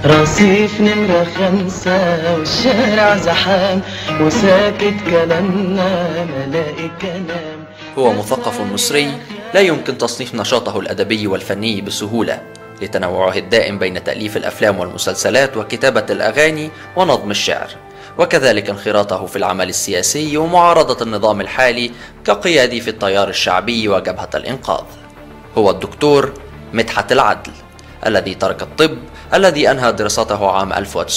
رصيف نمرة خمسة والشارع زحام وساكت كلامنا ملاقي كلام هو مثقف مصري لا يمكن تصنيف نشاطه الأدبي والفني بسهولة لتنوعه الدائم بين تأليف الأفلام والمسلسلات وكتابة الأغاني ونظم الشعر وكذلك انخراطه في العمل السياسي ومعارضة النظام الحالي كقيادي في التيار الشعبي وجبهة الإنقاذ هو الدكتور مدحت العدل الذي ترك الطب الذي أنهى دراسته عام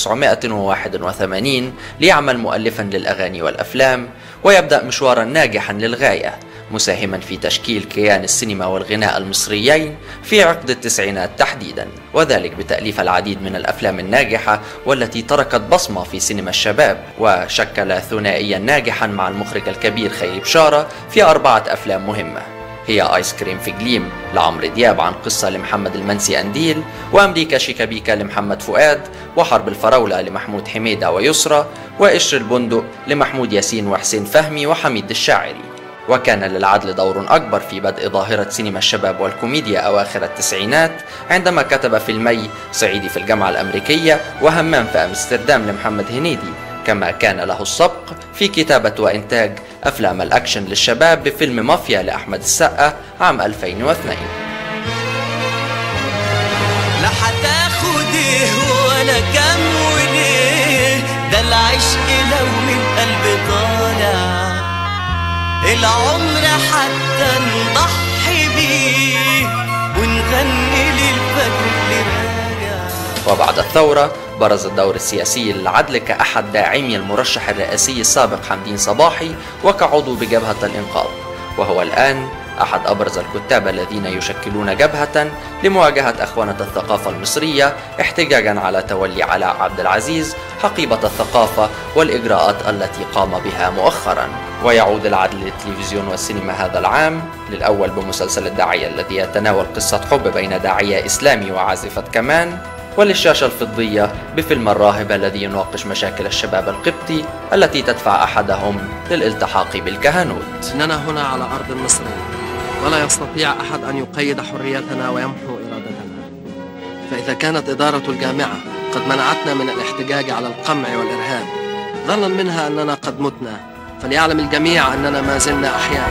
1981 ليعمل مؤلفا للأغاني والأفلام ويبدأ مشوارا ناجحا للغاية مساهما في تشكيل كيان السينما والغناء المصريين في عقد التسعينات تحديدا وذلك بتأليف العديد من الأفلام الناجحة والتي تركت بصمة في سينما الشباب وشكل ثنائيا ناجحا مع المخرج الكبير خيري بشارة في أربعة أفلام مهمة هي آيس كريم في جليم لعمرو دياب عن قصة لمحمد المنسي أنديل وأمريكا شيكابيكا لمحمد فؤاد وحرب الفراولة لمحمود حميدة ويسرى وقشر البندق لمحمود ياسين وحسين فهمي وحميد الشاعري وكان للعدل دور أكبر في بدء ظاهرة سينما الشباب والكوميديا أواخر التسعينات عندما كتب فيلمي صعيدي في الجامعة الأمريكية وهمام في أمستردام لمحمد هنيدي كما كان له السبق في كتابة وإنتاج أفلام الأكشن للشباب بفيلم مافيا لأحمد السقا عام 2002 لا هتاخد ايه ولا كام وليه ده العشق لو من قلب طالع العمر حتى نضحي بيه ونغني للفجر اللي راجع وبعد الثورة برز الدور السياسي للعدل كأحد داعمي المرشح الرئاسي السابق حمدين صباحي وكعضو بجبهة الإنقاذ وهو الآن أحد أبرز الكتاب الذين يشكلون جبهة لمواجهة أخوانة الثقافة المصرية احتجاجا على تولي علاء عبد العزيز حقيبة الثقافة والإجراءات التي قام بها مؤخرا ويعود العدل للتلفزيون والسينما هذا العام للأول بمسلسل الداعية الذي يتناول قصة حب بين داعية إسلامي وعازفة كمان وللشاشة الفضية بفيلم الراهب الذي يناقش مشاكل الشباب القبطي التي تدفع أحدهم للالتحاق بالكهنوت إننا هنا على أرض مصرية ولا يستطيع أحد أن يقيد حريتنا ويمحو إرادتنا فإذا كانت إدارة الجامعة قد منعتنا من الاحتجاج على القمع والإرهاب ظنا منها أننا قد متنا فليعلم الجميع أننا ما زلنا أحياء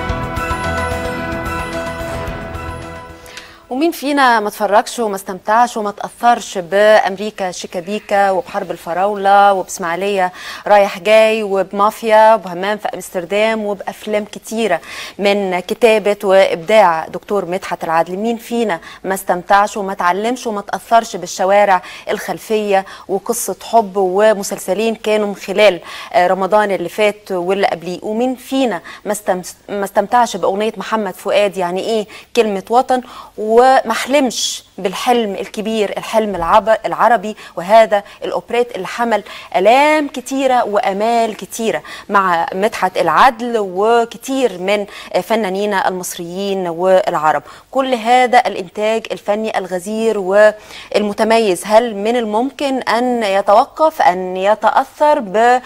ومين فينا ما اتفرجش وما استمتعش وما تاثرش بامريكا شيكابيكا وبحرب الفراوله وباسماعيليه رايح جاي وبمافيا وبهمام في امستردام وبافلام كتيره من كتابه وابداع دكتور مدحت العدل مين فينا ما استمتعش وما اتعلمش وما تاثرش بالشوارع الخلفيه وقصه حب ومسلسلين كانوا من خلال آه، رمضان اللي فات واللي قبليه ومين فينا ما استم- ما استمتعش باغنيه محمد فؤاد يعني ايه كلمه وطن وما حلمش بالحلم الكبير الحلم العب- العربي وهذا الاوبريت اللي حمل الام كتيره وامال كتيره مع مدحت العدل وكتير من فنانينا المصريين والعرب كل هذا الانتاج الفني الغزير والمتميز هل من الممكن ان يتوقف ان يتاثر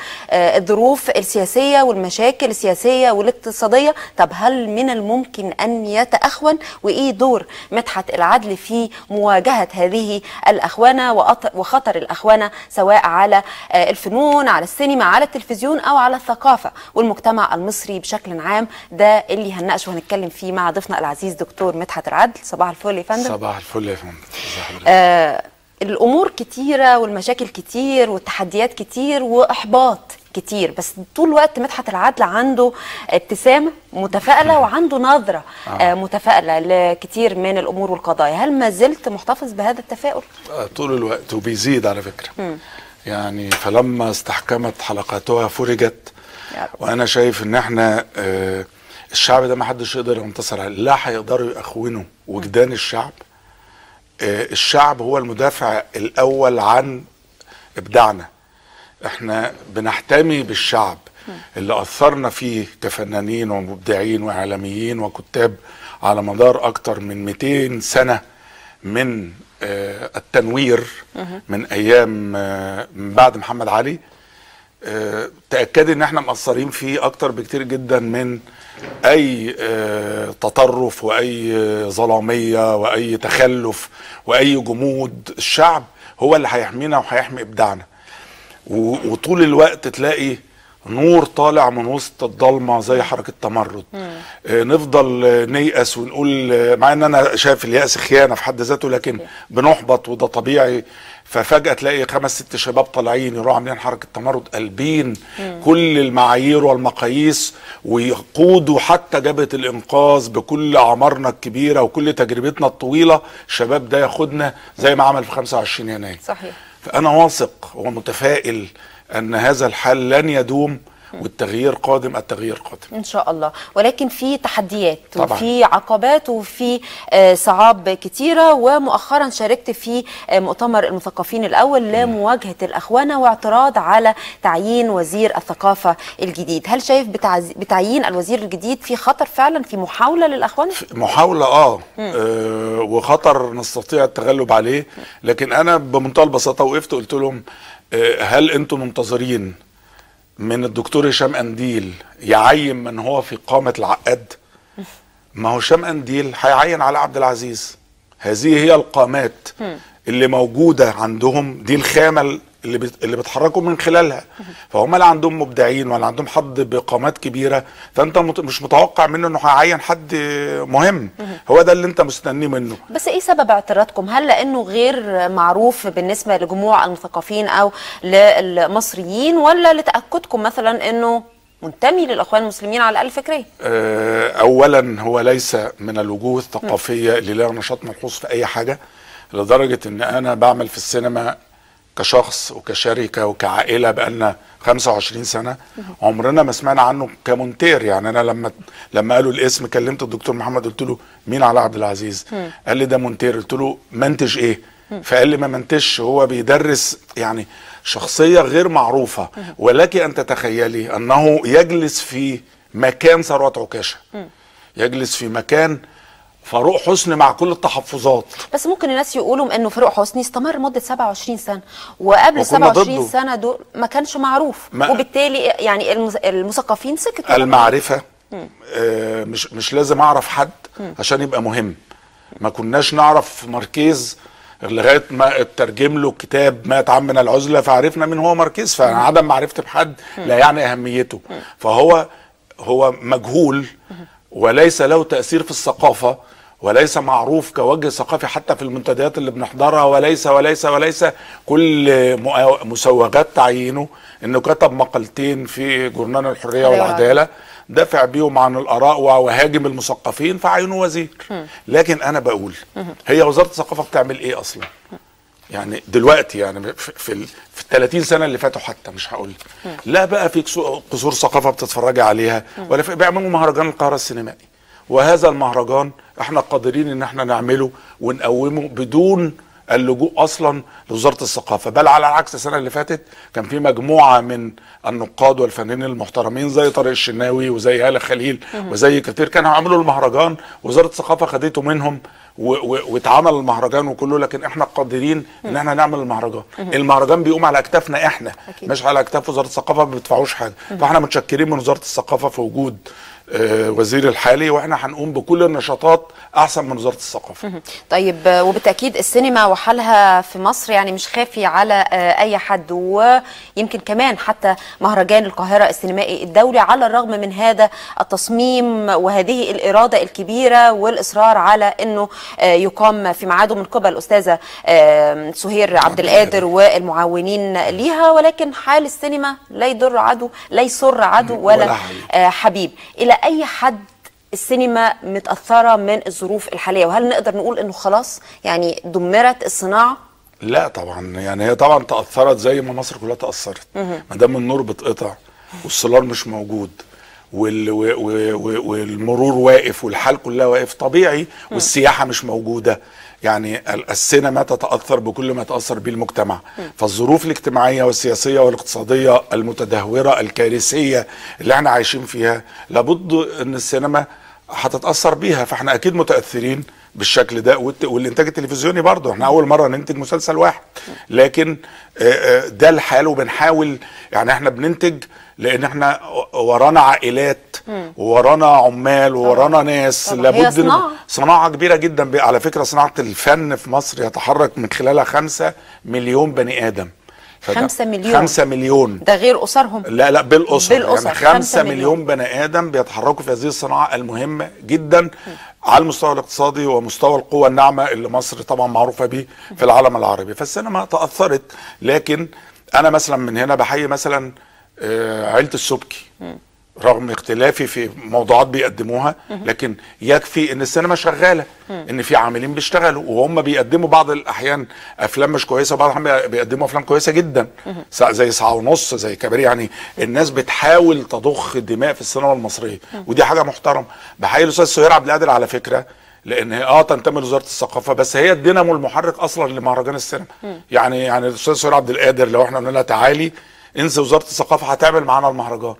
بالظروف السياسيه والمشاكل السياسيه والاقتصاديه طب هل من الممكن ان يتاخون وايه دور مدحت العدل في مواجهه هذه الاخوانه وأط- وخطر الاخوانه سواء على آه، الفنون على السينما على التلفزيون او على الثقافه والمجتمع المصري بشكل عام ده اللي هنناقش وهنتكلم فيه مع ضيفنا العزيز دكتور مدحت العدل صباح الفل يا فندم صباح الفل يا فندم ازي حضرتك آه الامور كتيره والمشاكل كتير والتحديات كتير واحباط كتير بس طول الوقت مدحت العدل عنده ابتسامه متفائله وعنده نظره آه. متفائله لكتير من الامور والقضايا هل ما زلت محتفظ بهذا التفاؤل آه، طول الوقت وبيزيد على فكره يعني فلما استحكمت حلقاتها فرجت يا رب. وانا شايف ان احنا آه، الشعب ده ما حدش يقدر ينتصر عليه لا هيقدروا يخونوا وجدان الشعب آه، الشعب هو المدافع الاول عن ابداعنا احنا بنحتمي بالشعب اللي اثرنا فيه كفنانين ومبدعين واعلاميين وكتاب على مدار اكتر من 200 سنه من آه، التنوير من ايام آه، من بعد محمد علي آه، تاكدي ان احنا مقصرين فيه اكتر بكتير جدا من اي آه، تطرف واي آه، ظلاميه واي تخلف واي جمود الشعب هو اللي هيحمينا وهيحمي ابداعنا و- وطول الوقت تلاقي نور طالع من وسط الضلمه زي حركه تمرد آه نفضل آه، نيأس ونقول آه، مع ان انا شايف اليأس خيانه في حد ذاته لكن بنحبط وده طبيعي ففجأة تلاقي خمس ست شباب طالعين يروحوا عاملين حركة تمرد قلبين كل المعايير والمقاييس ويقودوا حتى جبهة الإنقاذ بكل أعمارنا الكبيرة وكل تجربتنا الطويلة الشباب ده ياخدنا زي ما عمل في 25 يناير صحيح فأنا واثق ومتفائل أن هذا الحل لن يدوم والتغيير قادم التغيير قادم ان شاء الله ولكن في تحديات طبعاً. وفي عقبات وفي آه، صعاب كتيره ومؤخرا شاركت في آه، مؤتمر المثقفين الاول لمواجهه الاخوانه واعتراض على تعيين وزير الثقافه الجديد هل شايف بتعز- بتعيين الوزير الجديد في خطر فعلا في محاوله للاخوان محاولة آه, آه وخطر نستطيع التغلب عليه لكن أنا بمنتهى البساطة وقفت قلت لهم آه هل أنتم منتظرين من الدكتور هشام أنديل يعين من هو في قامة العقاد ما هو هشام أنديل هيعين على عبد العزيز هذه هي القامات اللي موجودة عندهم دي الخامة اللي بت- اللي بيتحركوا من خلالها فهم لا عندهم مبدعين ولا عندهم حد بقامات كبيره فانت مت- مش متوقع منه انه هيعين حد مهم هو ده اللي انت مستنيه منه بس ايه سبب اعتراضكم هل لانه غير معروف بالنسبه لجموع المثقفين او للمصريين ولا لتاكدكم مثلا انه منتمي للاخوان المسلمين على الاقل فكريا آه، اولا هو ليس من الوجوه الثقافيه اللي لها نشاط ملحوظ في اي حاجه لدرجه ان انا بعمل في السينما كشخص وكشركه وكعائله بقالنا 25 سنه عمرنا ما سمعنا عنه كمونتير يعني انا لما لما قالوا الاسم كلمت الدكتور محمد قلت له مين على عبد العزيز قال لي ده مونتير قلت له منتج ايه فقال لي ما منتجش هو بيدرس يعني شخصيه غير معروفه ولك ان تتخيلي انه يجلس في مكان ثروت عكاشه يجلس في مكان فاروق حسني مع كل التحفظات بس ممكن الناس يقولوا انه فاروق حسني استمر مده 27 سنه وقبل وكنا 27 ضده. سنه دول ما كانش معروف ما- وبالتالي يعني المز- المثقفين سكتوا المعرفه آه مش مش لازم اعرف حد عشان يبقى مهم ما كناش نعرف ماركيز لغايه ما اترجم له كتاب مات عمنا العزله فعرفنا مين هو ماركيز فعدم معرفتي بحد لا يعني اهميته فهو هو مجهول وليس له تاثير في الثقافه وليس معروف كوجه ثقافي حتى في المنتديات اللي بنحضرها وليس وليس وليس كل مؤا- مسوغات تعيينه انه كتب مقالتين في جورنال الحريه الحرية والعداله دافع بيهم عن الاراء وهاجم المثقفين فعينوا وزير لكن انا بقول هي وزاره الثقافه بتعمل ايه اصلا يعني دلوقتي يعني في في, ال- في ال 30 سنه اللي فاتوا حتى مش هقول لا بقى في كسو- قصور ثقافه بتتفرجي عليها ولا في بيعملوا مهرجان القاهره السينمائي وهذا المهرجان احنا قادرين ان احنا نعمله ونقومه بدون اللجوء اصلا لوزاره الثقافه بل على العكس السنه اللي فاتت كان في مجموعه من النقاد والفنانين المحترمين زي طارق الشناوي وزي هاله خليل وزي كتير كانوا عملوا المهرجان وزاره الثقافه خدته منهم و- و- واتعمل المهرجان وكله لكن احنا قادرين ان احنا نعمل المهرجان المهرجان بيقوم على اكتافنا احنا أكيد. مش على اكتاف وزاره الثقافه ما بيدفعوش حاجه فاحنا متشكرين من وزاره الثقافه في وجود آه، وزير الحالي واحنا هنقوم بكل النشاطات احسن من وزاره الثقافه طيب آه، وبالتاكيد السينما وحالها في مصر يعني مش خافي على آه، اي حد ويمكن كمان حتى مهرجان القاهره السينمائي الدولي على الرغم من هذا التصميم وهذه الاراده الكبيره والاصرار على انه آه، يقام في ميعاده من قبل الاستاذه آه، سهير عبد القادر والمعاونين ليها ولكن حال السينما لا يضر عدو لا يسر عدو ولا, ولا حبيب. آه، حبيب الى اي حد السينما متاثره من الظروف الحاليه وهل نقدر نقول انه خلاص يعني دمرت الصناعه لا طبعا يعني هي طبعا تاثرت زي ما مصر كلها تاثرت ما دام النور بتقطع والسولار مش موجود وال و و و والمرور واقف والحال كلها واقف طبيعي والسياحه مش موجوده يعني ال- السينما تتاثر بكل ما يتاثر به المجتمع فالظروف الاجتماعيه والسياسيه والاقتصاديه المتدهوره الكارثيه اللي احنا عايشين فيها لابد ان السينما هتتاثر بيها فاحنا اكيد متاثرين بالشكل ده والت- والانتاج التلفزيوني برضه احنا اول مره ننتج مسلسل واحد لكن آه، آه، ده الحال وبنحاول يعني احنا بننتج لان احنا ورانا عائلات وورانا عمال وورانا ناس طبعاً. هي لابد إن- صناعة. صناعه كبيره جدا ب- على فكره صناعه الفن في مصر يتحرك من خلالها خمسة مليون بني ادم فده- خمسة مليون. خمسة مليون ده غير اسرهم لا لا بالاسر بالأسر، يعني خمسة خمسة مليون. مليون بني ادم بيتحركوا في هذه الصناعه المهمه جدا على المستوى الاقتصادي ومستوى القوى الناعمه اللي مصر طبعا معروفه به في العالم العربي فالسينما تاثرت لكن انا مثلا من هنا بحيي مثلا آه، عيله السبكي رغم اختلافي في موضوعات بيقدموها لكن يكفي ان السينما شغاله ان في عاملين بيشتغلوا وهم بيقدموا بعض الاحيان افلام مش كويسه وبعض الاحيان بيقدموا افلام كويسه جدا سا- زي ساعه ونص زي كباريه يعني الناس بتحاول تضخ دماء في السينما المصريه ودي حاجه محترمه بحيي الاستاذ سهير عبد القادر على فكره لان هي اه تنتمي لوزاره الثقافه بس هي الدينامو المحرك اصلا لمهرجان السينما يعني يعني الاستاذ سهير عبد القادر لو احنا قلنا لها تعالي انسى وزاره الثقافه هتعمل معانا المهرجان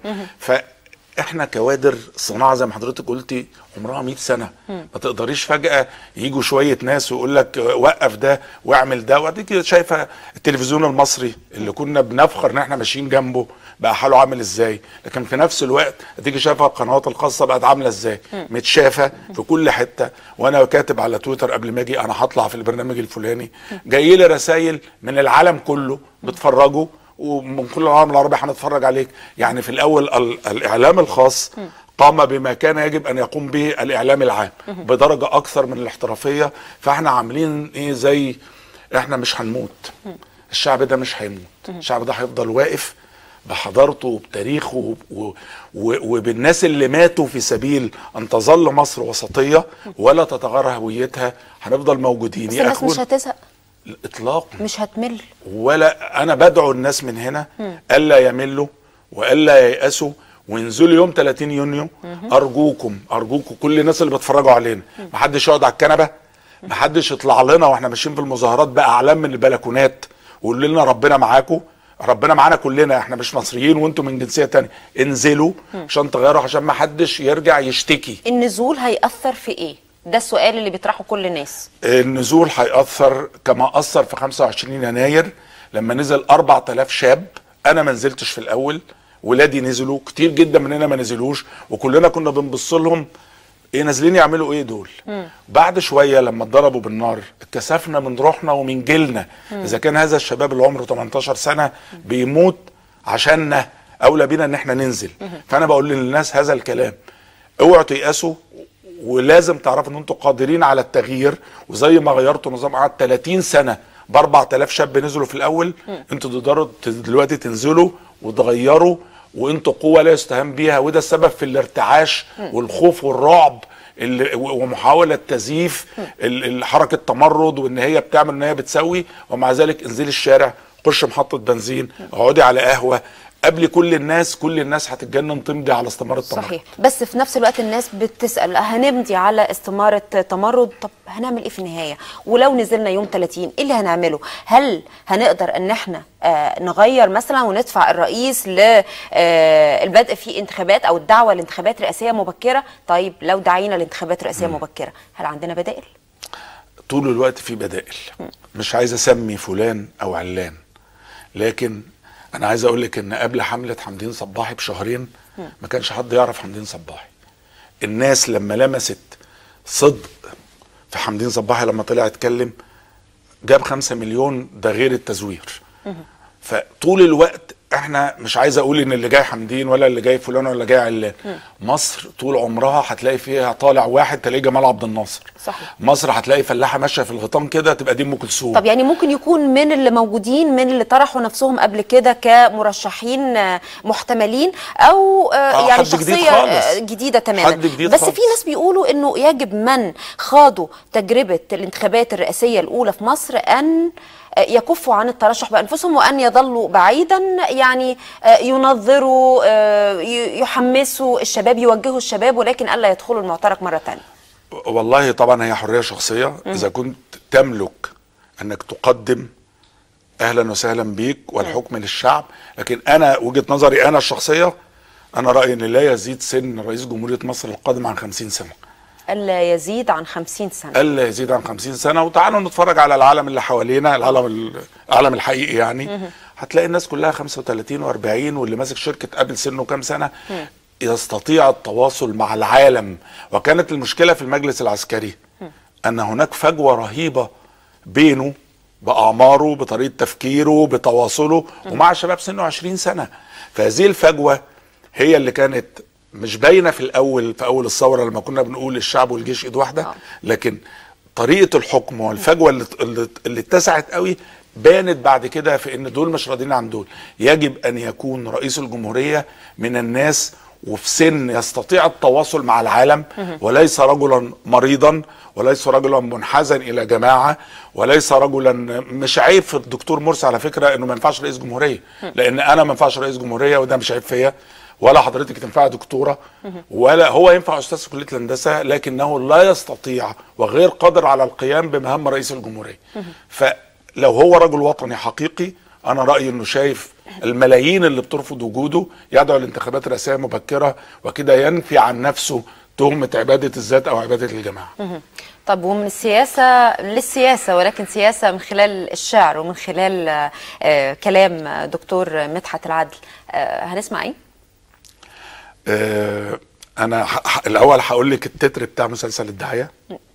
فاحنا كوادر صناعه زي ما حضرتك قلتي عمرها 100 سنه ما تقدريش فجاه يجوا شويه ناس ويقول لك وقف ده واعمل ده واديك شايفه التلفزيون المصري اللي كنا بنفخر ان احنا ماشيين جنبه بقى حاله عامل ازاي لكن في نفس الوقت اديك شايفه القنوات الخاصه بقت عامله ازاي متشافه في كل حته وانا كاتب على تويتر قبل ما اجي انا هطلع في البرنامج الفلاني جاي لي رسائل من العالم كله بتفرجوا ومن كل العالم العربي هنتفرج عليك يعني في الاول ال- الاعلام الخاص قام بما كان يجب ان يقوم به الاعلام العام بدرجه اكثر من الاحترافيه فاحنا عاملين ايه زي احنا مش هنموت الشعب ده مش هيموت الشعب ده هيفضل واقف بحضارته وبتاريخه و- و- و- وبالناس اللي ماتوا في سبيل ان تظل مصر وسطيه ولا تتغير هويتها هنفضل موجودين بس يا الناس أخوان، مش هتزهق اطلاقا مش هتمل ولا انا بدعو الناس من هنا الا يملوا والا ييأسوا وانزلوا يوم 30 يونيو ارجوكم ارجوكم كل الناس اللي بيتفرجوا علينا محدش يقعد على الكنبه محدش يطلع لنا واحنا ماشيين في المظاهرات باعلام من البلكونات ويقول لنا ربنا معاكم ربنا معانا كلنا احنا مش مصريين وانتم من جنسيه تانية انزلوا عشان تغيروا عشان ما حدش يرجع يشتكي النزول هيأثر في ايه ده السؤال اللي بيطرحه كل الناس النزول هيأثر كما أثر في 25 يناير لما نزل 4000 شاب أنا ما نزلتش في الأول ولادي نزلوا كتير جدا مننا ما نزلوش وكلنا كنا بنبص لهم ايه نازلين يعملوا ايه دول بعد شويه لما اتضربوا بالنار اتكسفنا من روحنا ومن جيلنا اذا كان هذا الشباب اللي عمره 18 سنه بيموت عشاننا اولى بينا ان احنا ننزل فانا بقول للناس هذا الكلام اوعوا تيأسوا ولازم تعرفوا ان انتوا قادرين على التغيير وزي ما غيرتوا نظام قعد 30 سنه ب 4000 شاب نزلوا في الاول انتوا تقدروا ت- دلوقتي تنزلوا وتغيروا وانتوا قوه لا يستهان بيها وده السبب في الارتعاش والخوف والرعب اللي و- ومحاوله تزييف ال- ال- حركه تمرد وان هي بتعمل ان هي بتسوي ومع ذلك انزلي الشارع خش محطه بنزين اقعدي على قهوه قبل كل الناس كل الناس هتتجنن تمضي على استمارة التمرد صحيح بس في نفس الوقت الناس بتسأل هنمضي على استمارة تمرد طب هنعمل ايه في النهاية ولو نزلنا يوم 30 ايه اللي هنعمله هل هنقدر ان احنا آه نغير مثلا وندفع الرئيس للبدء في انتخابات او الدعوة لانتخابات رئاسية مبكرة طيب لو دعينا لانتخابات رئاسية مبكرة هل عندنا بدائل طول الوقت في بدائل مش عايز اسمي فلان او علان لكن انا عايز اقول لك ان قبل حمله حمدين صباحي بشهرين ما كانش حد يعرف حمدين صباحي الناس لما لمست صدق في حمدين صباحي لما طلع اتكلم جاب خمسة مليون ده غير التزوير فطول الوقت احنا مش عايز اقول ان اللي جاي حمدين ولا اللي جاي فلان ولا اللي جاي علان مصر طول عمرها هتلاقي فيها طالع واحد تلاقيه جمال عبد الناصر صحيح. مصر هتلاقي فلاحه ماشيه في الغيطان كده تبقى دي ام كلثوم طب يعني ممكن يكون من اللي موجودين من اللي طرحوا نفسهم قبل كده كمرشحين آه، محتملين او آه، آه، يعني حد جديد شخصيه خالص. آه، جديده تماما حد جديد بس خالص. في ناس بيقولوا انه يجب من خاضوا تجربه الانتخابات الرئاسيه الاولى في مصر ان آه، يكفوا عن الترشح بانفسهم وان يظلوا بعيدا يعني آه، ينظروا آه، ي- يحمسوا الشباب يوجهوا الشباب ولكن الا يدخلوا المعترك مره ثانيه والله طبعا هي حريه شخصيه اذا كنت تملك انك تقدم اهلا وسهلا بيك والحكم للشعب لكن انا وجهه نظري انا الشخصيه انا رايي ان لا يزيد سن رئيس جمهوريه مصر القادم عن 50 سنه الا يزيد عن 50 سنه الا يزيد عن 50 سنه وتعالوا نتفرج على العالم اللي حوالينا العالم ال- العالم الحقيقي يعني هتلاقي الناس كلها 35 و40 واللي ماسك شركه ابل سنه كام سنه يستطيع التواصل مع العالم وكانت المشكله في المجلس العسكري ان هناك فجوه رهيبه بينه باعماره بطريقه تفكيره بتواصله ومع شباب سنه 20 سنه فهذه الفجوه هي اللي كانت مش باينه في الاول في اول الثوره لما كنا بنقول الشعب والجيش ايد واحده آه. لكن طريقه الحكم والفجوه اللي اللي, اللي اتسعت قوي بانت بعد كده في ان دول مش راضيين عن دول يجب ان يكون رئيس الجمهوريه من الناس وفي سن يستطيع التواصل مع العالم وليس رجلا مريضا وليس رجلا منحازا الى جماعه وليس رجلا مش عيب في الدكتور مرسي على فكره انه ما ينفعش رئيس جمهوريه لان انا ما ينفعش رئيس جمهوريه وده مش عيب فيا ولا حضرتك تنفع دكتوره ولا هو ينفع استاذ في كليه الهندسه لكنه لا يستطيع وغير قادر على القيام بمهام رئيس الجمهوريه فلو هو رجل وطني حقيقي انا رايي انه شايف الملايين اللي بترفض وجوده يدعو لانتخابات رئاسيه مبكره وكده ينفي عن نفسه تهمه عباده الذات او عباده الجماعه طب ومن السياسة للسياسة ولكن سياسة من خلال الشعر ومن خلال آه، آه، كلام دكتور مدحت العدل آه، هنسمع ايه؟ آه، انا ح- ح- الاول هقول لك التتر بتاع مسلسل الدعايه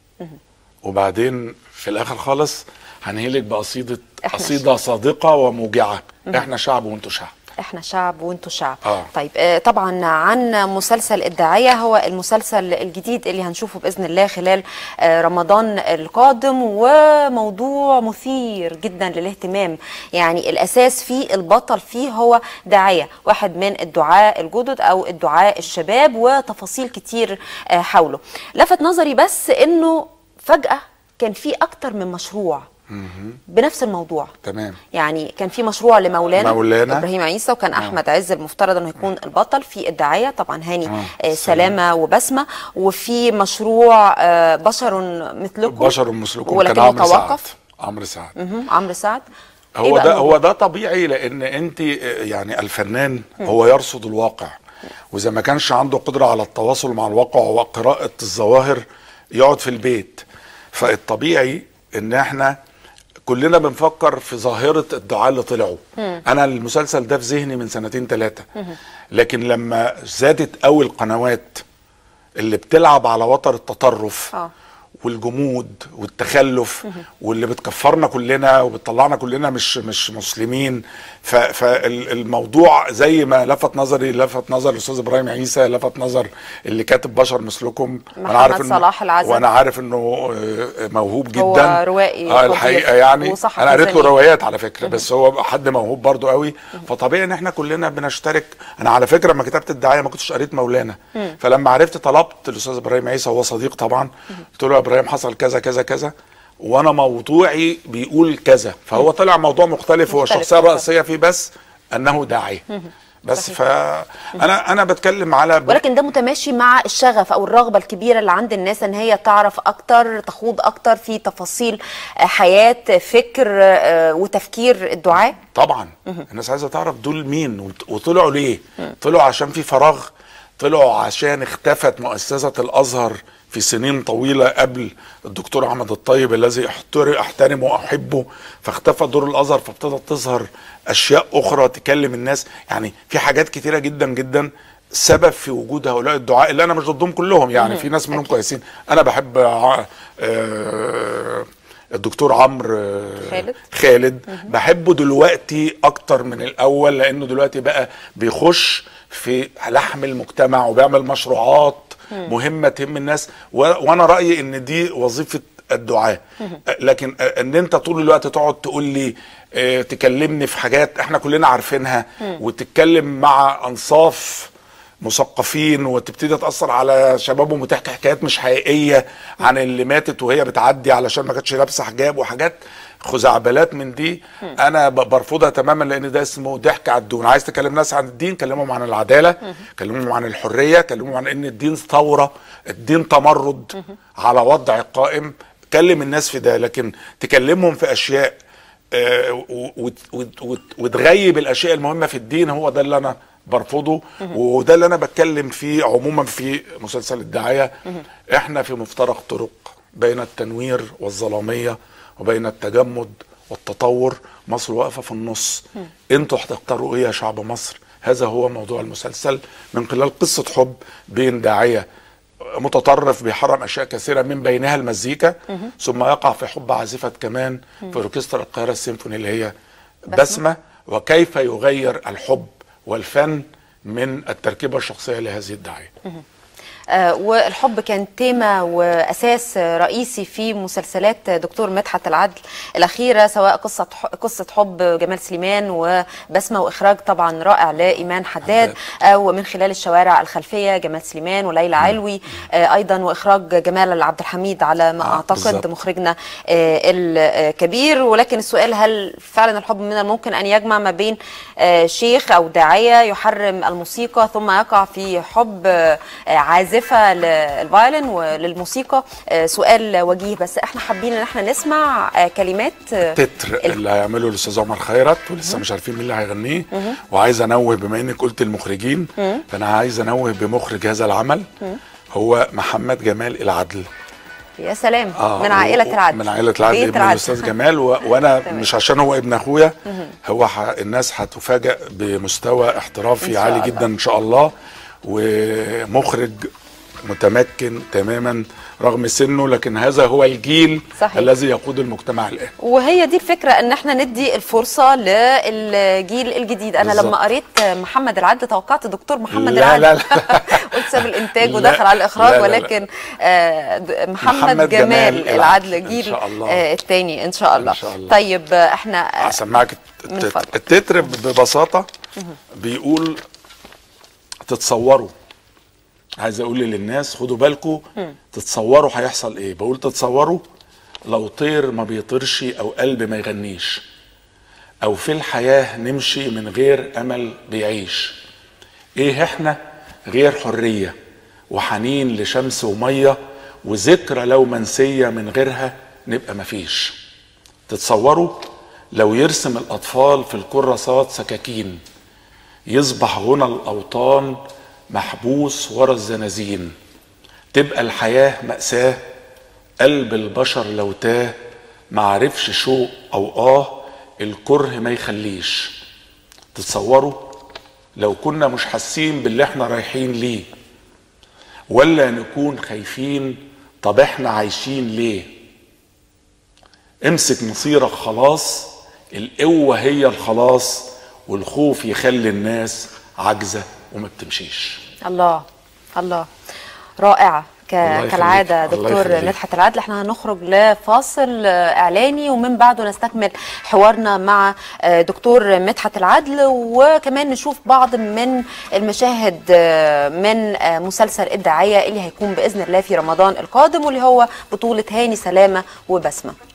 وبعدين في الاخر خالص هنهلك بقصيده إحنا قصيده صادقه وموجعه احنا شعب وانتوا شعب احنا شعب وانتوا شعب آه. طيب آه، طبعا عن مسلسل الداعية هو المسلسل الجديد اللي هنشوفه بإذن الله خلال آه، رمضان القادم وموضوع مثير جدا للاهتمام يعني الأساس فيه البطل فيه هو داعية واحد من الدعاء الجدد أو الدعاء الشباب وتفاصيل كتير آه، حوله لفت نظري بس إنه فجأة كان في أكتر من مشروع بنفس الموضوع تمام يعني كان في مشروع لمولانا مولانا. ابراهيم عيسى وكان احمد عز المفترض انه يكون البطل في الدعايه طبعا هاني آه، آه سلامه وبسمه وفي مشروع آه بشر مثلكم بشر مثلكم كان ولكنه عمرو سعد توقف عمرو سعد مهم، عمرو سعد إيه هو بقى ده الموضوع؟ هو ده طبيعي لان انت يعني الفنان هو يرصد الواقع واذا ما كانش عنده قدره على التواصل مع الواقع وقراءه الظواهر يقعد في البيت فالطبيعي ان احنا كلنا بنفكر في ظاهره الدعاء اللي طلعوا انا المسلسل ده في ذهني من سنتين ثلاثه لكن لما زادت قوي القنوات اللي بتلعب على وتر التطرف آه. والجمود والتخلف واللي بتكفرنا كلنا وبتطلعنا كلنا مش مش مسلمين فالموضوع زي ما لفت نظري لفت نظر الاستاذ ابراهيم عيسى لفت نظر اللي كاتب بشر مثلكم محمد صلاح العزب. وانا عارف انه آه، موهوب جدا هو روائي اه خبير الحقيقه يعني وصحفي انا قريت له زميل. روايات على فكره بس هو حد موهوب برضو قوي فطبيعي ان احنا كلنا بنشترك انا على فكره لما كتبت الدعايه ما كنتش قريت مولانا فلما عرفت طلبت الاستاذ ابراهيم عيسى هو صديق طبعا قلت له يا ابراهيم حصل كذا كذا كذا وانا موضوعي بيقول كذا فهو طلع موضوع مختلف هو مختلف الشخصيه طبعاً. الرئيسيه فيه بس انه داعيه بس فانا انا بتكلم على ولكن ده متماشي مع الشغف او الرغبه الكبيره اللي عند الناس ان هي تعرف اكتر تخوض اكتر في تفاصيل آه، حياه فكر آه، وتفكير الدعاء طبعا الناس عايزه تعرف دول مين وط- وطلعوا ليه طلعوا عشان في فراغ طلعوا عشان اختفت مؤسسه الازهر في سنين طويله قبل الدكتور احمد الطيب الذي احتر- احترمه واحبه فاختفى دور الازهر فابتدت تظهر اشياء اخرى تكلم الناس يعني في حاجات كتيره جدا جدا سبب في وجود هؤلاء الدعاء اللي انا مش ضدهم كلهم يعني في ناس منهم كويسين انا بحب ع- آه، الدكتور عمرو آه، خالد. خالد بحبه دلوقتي اكتر من الاول لانه دلوقتي بقى بيخش في لحم المجتمع وبيعمل مشروعات مهمه تهم الناس و... وانا رايي ان دي وظيفه الدعاء لكن ان انت طول الوقت تقعد تقول لي آه، تكلمني في حاجات احنا كلنا عارفينها وتتكلم مع انصاف مثقفين وتبتدي تاثر على شبابهم وتحكي حكايات مش حقيقيه عن اللي ماتت وهي بتعدي علشان ما كانتش لابسه حجاب وحاجات خزعبلات من دي انا ب- برفضها تماما لان ده اسمه ضحك على الدون عايز تكلم ناس عن الدين كلمهم عن العداله كلمهم عن الحريه كلمهم عن ان الدين ثوره الدين تمرد على وضع قائم كلم الناس في ده لكن تكلمهم في اشياء آه، و- وت- وت- وت- وتغيب الاشياء المهمه في الدين هو ده اللي انا برفضه وده اللي انا بتكلم فيه عموما في مسلسل الدعايه احنا في مفترق طرق بين التنوير والظلاميه وبين التجمد والتطور مصر واقفه في النص انتوا هتختاروا ايه يا شعب مصر هذا هو موضوع المسلسل من خلال قصه حب بين داعيه متطرف بيحرم اشياء كثيره من بينها المزيكا ثم يقع في حب عازفه كمان في اوركسترا القاهره السيمفوني اللي هي بسمة. بسمه وكيف يغير الحب والفن من التركيبه الشخصيه لهذه الداعيه آه، والحب كان تيمة وأساس رئيسي في مسلسلات دكتور مدحت العدل الأخيرة سواء قصة قصة حب جمال سليمان وبسمة وإخراج طبعا رائع لإيمان حداد أو من خلال الشوارع الخلفية جمال سليمان وليلى علوي آه، أيضا وإخراج جمال عبد الحميد على ما آه، أعتقد بالظبط. مخرجنا آه، الكبير ولكن السؤال هل فعلا الحب من الممكن أن يجمع ما بين آه، شيخ أو داعية يحرم الموسيقى ثم يقع في حب آه، عازفة للفايولين وللموسيقى آه، سؤال وجيه بس احنا حابين ان احنا نسمع آه، كلمات آه، تتر ال- اللي هيعمله الاستاذ عمر خيرت ولسه مش عارفين مين اللي هيغنيه وعايز انوه بما انك قلت المخرجين فانا عايز انوه بمخرج هذا العمل هو محمد جمال العدل يا سلام آه، من عائلة و- العدل من عائلة العدل بيت ابن العدل. الاستاذ جمال و... وانا تمام. مش عشان هو ابن اخويا هو ح... الناس هتفاجئ بمستوى احترافي إن شاء عالي الله. جدا ان شاء الله ومخرج متمكن تماما رغم سنه لكن هذا هو الجيل صحيح. الذي يقود المجتمع الان وهي دي الفكرة ان احنا ندي الفرصة للجيل الجديد انا بالظبط. لما قريت محمد العدل توقعت دكتور محمد لا، العدل لا، لا. قلت ساب الانتاج لا، ودخل على الاخراج لا، لا، لا. ولكن آه، د- محمد, محمد جمال, جمال العدل العدل. إن جيل شاء الله. آه، التاني ان شاء الله, إن شاء الله. طيب آه، احنا آه، هسمعك الت- من التتر فضلك. التتر ببساطة بيقول تتصوروا عايز اقول للناس خدوا بالكم تتصوروا هيحصل ايه بقول تتصوروا لو طير ما بيطيرش او قلب ما يغنيش او في الحياة نمشي من غير امل بيعيش ايه احنا غير حرية وحنين لشمس ومية وذكرى لو منسية من غيرها نبقى مفيش تتصوروا لو يرسم الأطفال في الكراسات سكاكين يصبح غنى الأوطان محبوس ورا الزنازين تبقى الحياة مأساة قلب البشر لو تاه معرفش شوق أو آه الكره ما يخليش تتصوروا لو كنا مش حاسين باللي احنا رايحين ليه ولا نكون خايفين طب احنا عايشين ليه امسك مصيرك خلاص القوة هي الخلاص والخوف يخلي الناس عاجزة وما بتمشيش الله الله رائعة ك- الله يخليك. كالعادة الله دكتور يخليك. مدحت العدل احنا هنخرج لفاصل آه، اعلاني ومن بعده نستكمل حوارنا مع آه، دكتور مدحت العدل وكمان نشوف بعض من المشاهد آه، من آه، مسلسل الداعية اللي هيكون بإذن الله في رمضان القادم واللي هو بطولة هاني سلامة وبسمة